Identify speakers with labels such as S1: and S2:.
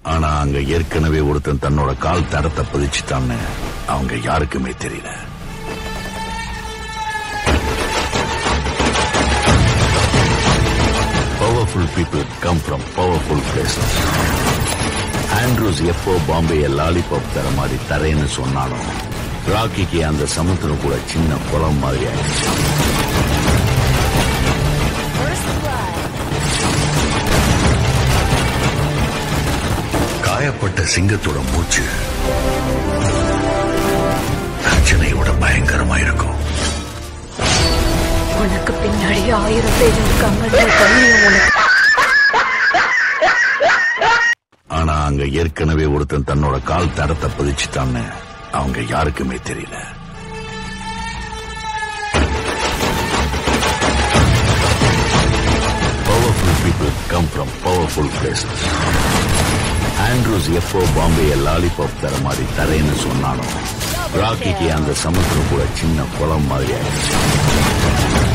S1: ஆனா அங்க ஏற்கனவே ஒருத்தன் தன்னோட கால் தடத்தை பதிச்சுட்டான்னு அவங்க யாருக்குமே தெரியல powerful people come from powerful places Andrews எப்போ பாம்பேய லாலிபாப் தர மாதிரி தரேன்னு சொன்னாலும் ராக்கிக்கு அந்த சமுத்திரம் கூட சின்ன குளம் மாதிரி ஆயிடுச்சு
S2: First blood.
S1: காயப்பட்ட சிங்கத்தோட மூச்சு பிரச்சனையோட பயங்கரமா இருக்கும்
S2: உனக்கு பின்னாடி ஆயிரம் பேர் இருக்காங்கன்ற தைரியம் உனக்கு
S1: ஆனா அங்க ஏற்கனவே ஒருத்தன் தன்னோட கால் தடத்தை பதிச்சுட்டான்னு அவங்க யாருக்குமே தெரியல powerful people come from powerful places Andrews எப்போ பாம்பேய லாலிபாப் தர மாதிரி தரேன்னு சொன்னாலும் ராக்கிக்கு அந்த சமுத்திரம் கூட சின்ன குளம் மாதிரி ஆயிடுச்சு